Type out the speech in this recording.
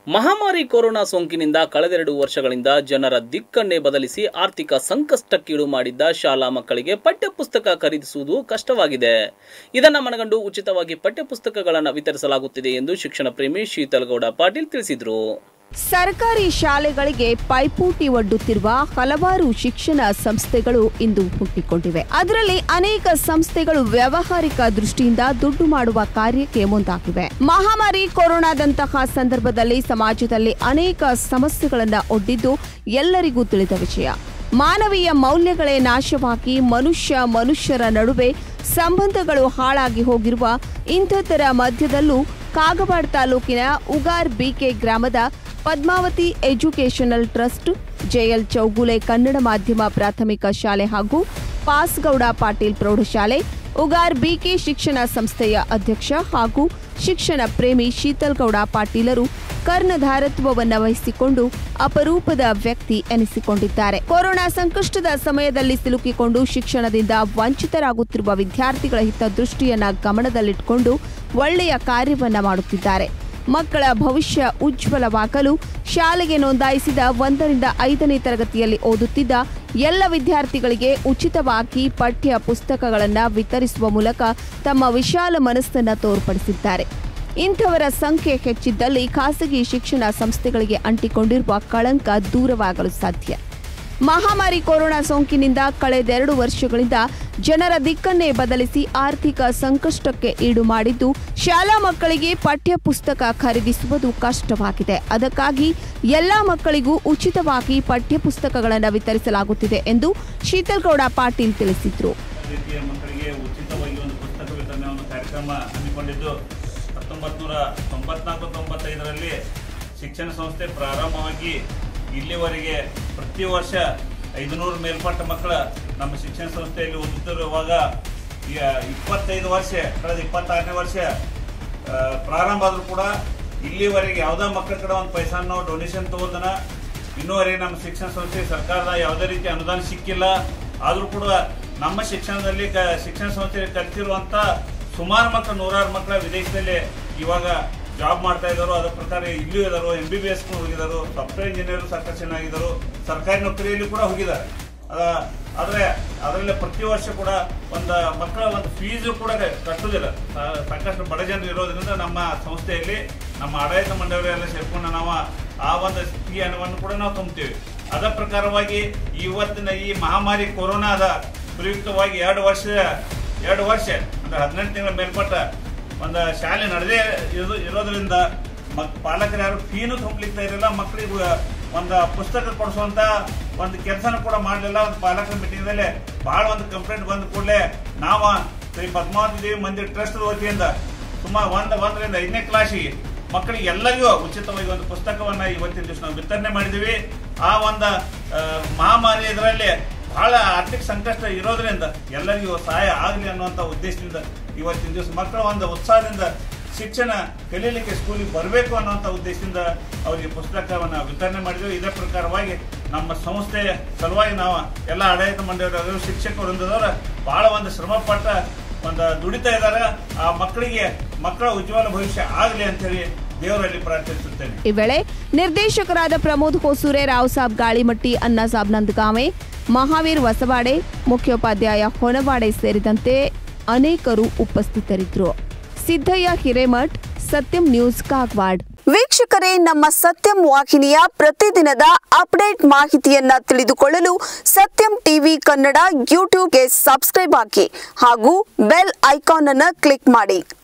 ಮಹಾಮಾರಿ ಕೊರೋನಾ ಸೋಂಕಿನಿಂದ ಕಳೆದೆರಡು ವರ್ಷಗಳಿಂದ ಜನರ ದಿಕ್ಕನ್ನೇ ಬದಲಿಸಿ ಆರ್ಥಿಕ ಸಂಕಷ್ಟಕ್ಕೀಡು ಮಾಡಿದ್ದ ಶಾಲಾ ಮಕ್ಕಳಿಗೆ ಪಠ್ಯಪುಸ್ತಕ ಖರೀದಿಸುವುದು ಕಷ್ಟವಾಗಿದೆ ಇದನ್ನು ಮನಗಂಡು ಉಚಿತವಾಗಿ ಪಠ್ಯಪುಸ್ತಕಗಳನ್ನು ವಿತರಿಸಲಾಗುತ್ತಿದೆ ಎಂದು ಶಿಕ್ಷಣ ಪ್ರೇಮಿ ಶೀತಲಗೌಡ ಪಾಟೀಲ್ ತಿಳಿಸಿದರು ಸರ್ಕಾರಿ ಶಾಲೆಗಳಿಗೆ ಪೈಪೋಟಿ ಒಡ್ಡುತ್ತಿರುವ ಹಲವಾರು ಶಿಕ್ಷಣ ಸಂಸ್ಥೆಗಳು ಇಂದು ಹುಟ್ಟಿಕೊಂಡಿವೆ ಅದರಲ್ಲಿ ಅನೇಕ ಸಂಸ್ಥೆಗಳು ವ್ಯಾವಹಾರಿಕ ದೃಷ್ಟಿಯಿಂದ ದುಡ್ಡು ಮಾಡುವ ಕಾರ್ಯಕ್ಕೆ ಮುಂದಾಗಿವೆ ಮಹಾಮಾರಿ ಕೊರೋನಾದಂತಹ ಸಂದರ್ಭದಲ್ಲಿ ಸಮಾಜದಲ್ಲಿ ಅನೇಕ ಸಮಸ್ಯೆಗಳನ್ನ ಒಡ್ಡಿದ್ದು ಎಲ್ಲರಿಗೂ ತಿಳಿದ ವಿಷಯ ಮಾನವೀಯ ಮೌಲ್ಯಗಳೇ ನಾಶವಾಗಿ ಮನುಷ್ಯ ಮನುಷ್ಯರ ನಡುವೆ ಸಂಬಂಧಗಳು ಹಾಳಾಗಿ ಹೋಗಿರುವ ಇಂಥದ್ದರ ಮಧ್ಯದಲ್ಲೂ ಕಾಗವಾಡ ತಾಲೂಕಿನ ಉಗಾರ್ ಬಿಕೆ ಗ್ರಾಮದ Padmavati educational trust JL Chougule Kannada ಮಾಧ್ಯಮ ಪ್ರಾಥಮಿಕ ಶಾಲೆ ಹಾಗೂ ಪಾಸ್ಗೌಡ ಪಾಟೀಲ್ ಪ್ರೌಢಶಾಲೆ ಉಗಾರ್ ಬಿಕೆ ಶಿಕ್ಷಣ ಸಂಸ್ಥೆಯ ಅಧ್ಯಕ್ಷ ಹಾಗೂ ಶಿಕ್ಷಣ ಪ್ರೇಮಿ ಶೀತಲ್ಗೌಡ ಪಾಟೀಲರು ಕರ್ಣಧಾರತ್ವವನ್ನ ವಹಿಸಿಕೊಂಡು ಅಪರೂಪದ ವ್ಯಕ್ತಿ ಎನಿಸಿಕೊಂಡಿದ್ದಾರೆ ಕೊರೋನಾ ಸಂಕಷ್ಟದ ಸಮಯದಲ್ಲಿ ಸಿಲುಕಿಕೊಂಡು ಶಿಕ್ಷಣದಿಂದ ವಂಚಿತರಾಗುತ್ತಿರುವ ವಿದ್ಯಾರ್ಥಿಗಳ ಹಿತದೃಷ್ಟಿಯನ್ನ ಗಮನದಲ್ಲಿಟ್ಟುಕೊಂಡು ಒಳ್ಳೆಯ ಕಾರ್ಯವನ್ನ ಮಾಡುತ್ತಿದ್ದಾರೆ ಮಕ್ಕಳ ಭವಿಷ್ಯ ಉಜ್ವಲವಾಗಲು ಶಾಲೆಗೆ ನೋಂದಾಯಿಸಿದ ಒಂದರಿಂದ ಐದನೇ ತರಗತಿಯಲ್ಲಿ ಓದುತ್ತಿದ್ದ ಎಲ್ಲ ವಿದ್ಯಾರ್ಥಿಗಳಿಗೆ ಉಚಿತವಾಗಿ ಪಠ್ಯ ಪುಸ್ತಕಗಳನ್ನು ವಿತರಿಸುವ ಮೂಲಕ ತಮ್ಮ ವಿಶಾಲ ಮನಸ್ಸನ್ನು ತೋರ್ಪಡಿಸಿದ್ದಾರೆ ಇಂಥವರ ಸಂಖ್ಯೆ ಹೆಚ್ಚಿದ್ದಲ್ಲಿ ಖಾಸಗಿ ಶಿಕ್ಷಣ ಸಂಸ್ಥೆಗಳಿಗೆ ಅಂಟಿಕೊಂಡಿರುವ ಕಳಂಕ ದೂರವಾಗಲು ಸಾಧ್ಯ ಮಹಾಮಾರಿ ಕೊರೋನಾ ಸೋಂಕಿನಿಂದ ಕಳೆದೆರಡು ವರ್ಷಗಳಿಂದ ಜನರ ದಿಕ್ಕನ್ನೇ ಬದಲಿಸಿ ಆರ್ಥಿಕ ಸಂಕಷ್ಟಕ್ಕೆ ಈಡು ಮಾಡಿದ್ದು ಶಾಲಾ ಮಕ್ಕಳಿಗೆ ಪಠ್ಯ ಪುಸ್ತಕ ಖರೀದಿಸುವುದು ಕಷ್ಟವಾಗಿದೆ ಅದಕ್ಕಾಗಿ ಎಲ್ಲಾ ಮಕ್ಕಳಿಗೂ ಉಚಿತವಾಗಿ ಪಠ್ಯ ಪುಸ್ತಕಗಳನ್ನು ವಿತರಿಸಲಾಗುತ್ತಿದೆ ಎಂದು ಶೀತಲ್ಗೌಡ ಪಾಟೀಲ್ ತಿಳಿಸಿದರು ರೀತಿಯ ಮಕ್ಕಳಿಗೆ ಉಚಿತವಾಗಿ ಒಂದು ಪುಸ್ತಕ ವಿತರಣೆ ಒಂದು ಕಾರ್ಯಕ್ರಮ ಹಮ್ಮಿಕೊಂಡಿದ್ದು ಹತ್ತೊಂಬತ್ತು ನೂರ ತೊಂಬತ್ನಾಲ್ಕು ತೊಂಬತ್ತೈದರಲ್ಲಿ ಶಿಕ್ಷಣ ಸಂಸ್ಥೆ ಪ್ರಾರಂಭವಾಗಿ ಇಲ್ಲಿವರೆಗೆ ಪ್ರತಿ ವರ್ಷ ಐದುನೂರು ಮೇಲ್ಪಟ್ಟ ಮಕ್ಕಳ ನಮ್ಮ ಶಿಕ್ಷಣ ಸಂಸ್ಥೆಯಲ್ಲಿ ಓದುತ್ತಿರುವಾಗ ಈಗ ಇಪ್ಪತ್ತೈದು ವರ್ಷ ಕಳೆದ ಇಪ್ಪತ್ತಾರನೇ ವರ್ಷ ಆ, ಪ್ರಾರಂಭ ಆದರೂ ಕೂಡ ಇಲ್ಲಿವರೆಗೆ ಯಾವುದೇ ಮಕ್ಕಳ ಕಡೆ ಒಂದು ಪೈಸಾನ ನಾವು ಡೊನೇಷನ್ ತಗೋದನ ಇನ್ನೂವರೆಗೆ ನಮ್ಮ ಶಿಕ್ಷಣ ಸಂಸ್ಥೆ ಸರ್ಕಾರದ ಯಾವುದೇ ರೀತಿ ಅನುದಾನ ಸಿಕ್ಕಿಲ್ಲ ಆದರೂ ಕೂಡ ನಮ್ಮ ಶಿಕ್ಷಣದಲ್ಲಿ ಕ ಶಿಕ್ಷಣ ಸಂಸ್ಥೆಯಲ್ಲಿ ಕಲಿತಿರುವಂಥ ಸುಮಾರು ಮಕ್ಕಳು ನೂರಾರು ಮಕ್ಕಳ ವಿದೇಶದಲ್ಲಿ ಇವಾಗ ಜಾಬ್ ಮಾಡ್ತಾ ಇದ್ದಾರೆ ಅದರ ಪ್ರಕಾರ ಇಲ್ಲೂ ಇದ್ದಾರೆ ಎಂ ಬಿ ಬಿ ಎಸ್ ಹೋಗಿದ್ದಾರೆ ಸಾಫ್ಟ್ವೇರ್ ಇಂಜಿನಿಯರ್ ಸಾಕಷ್ಟು ಚೆನ್ನಾಗಿದ್ದಾರೆ ಸರ್ಕಾರಿ ನೌಕರಿಯಲ್ಲಿ ಕೂಡ ಹೋಗಿದ್ದಾರೆ ಅದ- ಆದ್ರೆ ಅದರಲ್ಲಿ ಪ್ರತಿ ವರ್ಷ ಕೂಡ ಒಂದು ಮಕ್ಕಳ ಒಂದು ಫೀಸು ಕೂಡ ಕಟ್ಟುವುದಿಲ್ಲ ಸಾ- ಸಾಕಷ್ಟು ಬಡ ಜನರು ಇರೋದ್ರಿಂದ ನಮ್ಮ ಸಂಸ್ಥೆಯಲ್ಲಿ ನಮ್ಮ ಆಡಳಿತ ಮಂಡಳಿಯೆಲ್ಲ ಸೇರ್ಕೊಂಡು ನಾವು ಆ ಒಂದು ಫೀ ಹಣವನ್ನು ಕೂಡ ನಾವು ತುಂಬ್ತೀವಿ ಅದರ ಪ್ರಕಾರವಾಗಿ ಇವತ್ತಿನ ಈ ಮಹಾಮಾರಿ ಕೊರೋನಾದ ಪ್ರಯುಕ್ತವಾಗಿ ಎರಡು ವರ್ಷ ಎರಡು ವರ್ಷ ಅಂದ್ರೆ ಹದಿನೆಂಟು ತಿಂಗಳ ಮೇಲ್ಪಟ್ಟ ಒಂದು ಶಾಲೆ ನಡೆದೇ ಇರೋದು ಇರೋದ್ರಿಂದ ಮಕ್ ಪಾಲಕರು ಯಾರು ಫೀನು ತುಂಬಲಿಕ್ಕೆ ಇರಲಿಲ್ಲ ಮಕ್ಕಳಿಗೆ ಒಂದು ಪುಸ್ತಕ ಕೊಡಿಸುವಂತ ಒಂದು ಕೆಲಸನೂ ಕೂಡ ಮಾಡಲಿಲ್ಲ ಒಂದು ಪಾಲಕರ ಮೀಟಿಂಗ್ದಲ್ಲಿ ಬಹಳ ಒಂದು ಕಂಪ್ಲೇಂಟ್ ಬಂದ ಕೂಡಲೇ ನಾವು ಶ್ರೀ ಪದ್ಮಾವತಿ ದೇವಿ ಮಂದಿರ ಟ್ರಸ್ಟ್ ವತಿಯಿಂದ ಸುಮಾರು ಒಂದು ಒಂದರಿಂದ ಐದನೇ ಕ್ಲಾಸಿಗೆ ಮಕ್ಕಳಿಗೆ ಎಲ್ಲರಿಗೂ ಉಚಿತವಾಗಿ ಒಂದು ಪುಸ್ತಕವನ್ನ ಇವತ್ತಿನ ದಿವಸ ನಾವು ವಿತರಣೆ ಮಾಡಿದ್ದೀವಿ ಆ ಒಂದು ಆ, ಮಹಾಮಾರಿ ಇದರಲ್ಲಿ ಬಹಳ ಆರ್ಥಿಕ ಸಂಕಷ್ಟ ಇರೋದ್ರಿಂದ ಎಲ್ಲರಿಗೂ ಸಹಾಯ ಆಗಲಿ ಅನ್ನುವಂಥ ಉದ್ದೇಶದಿಂದ ಇವತ್ತಿನ ದಿವಸ ಮಕ್ಕಳ ಒಂದು ಉತ್ಸಾಹದಿಂದ ಶಿಕ್ಷಣ ಕಲೀಲಿಕ್ಕೆ ಸ್ಕೂಲಿಗೆ ಬರಬೇಕು ಅನ್ನುವಂಥ ಉದ್ದೇಶದಿಂದ ಅವರಿಗೆ ಪುಸ್ತಕವನ್ನು ವಿತರಣೆ ಮಾಡಿದ್ವಿ ಇದೇ ಪ್ರಕಾರವಾಗಿ ನಮ್ಮ ಸಂಸ್ಥೆಯ ಸಲುವಾಗಿ ನಾವು ಎಲ್ಲ ಆಡಳಿತ ಮಂಡಳಿಯವರು ಶಿಕ್ಷಕ ವೃಂದದವರು ಬಹಳ ಒಂದು ಶ್ರಮಪಟ್ಟ ಒಂದು ದುಡಿತಾ ಇದ್ದಾರೆ ಆ ಮಕ್ಕಳಿಗೆ ಮಕ್ಕಳ ಉಜ್ವಲ ಭವಿಷ್ಯ ಆಗಲಿ ಅಂತೇಳಿ ದೇವರಲ್ಲಿ ಪ್ರಾರ್ಥಿಸುತ್ತೇನೆ ಈ ವೇಳೆ ನಿರ್ದೇಶಕರಾದ ಪ್ರಮೋದ್ ಹೊಸೂರೆ ರಾವ್ ಸಾಬ್ ಗಾಳಿಮಟ್ಟಿ ಅಣ್ಣಾ ಸಾಬ್ ನಂದಗಾಮೆ ಮಹಾವೀರ್ ಹೊಸವಾಡೆ ಮುಖ್ಯೋಪಾಧ್ಯಾಯ ಹೊನವಾಡೆ ಸೇರಿದಂತೆ ಅನೇಕರು ಉಪಸ್ಥಿತರಿದ್ದರು ಸಿದ್ದಯ್ಯ ಹಿರೇಮಠ್ ಸತ್ಯಂ ನ್ಯೂಸ್ ಕಾಗವಾಡ್ ವೀಕ್ಷಕರೇ ನಮ್ಮ ಸತ್ಯಂ ವಾಹಿನಿಯ ಪ್ರತಿದಿನದ ಅಪ್ಡೇಟ್ ಮಾಹಿತಿಯನ್ನ ತಿಳಿದುಕೊಳ್ಳಲು ಸತ್ಯಂ ಟಿವಿ ಕನ್ನಡ ಯೂಟ್ಯೂಬ್ಗೆ ಸಬ್ಸ್ಕ್ರೈಬ್ ಹಾಕಿ ಹಾಗೂ ಬೆಲ್ ಐಕಾನ್ ಅನ್ನು ಕ್ಲಿಕ್ ಮಾಡಿ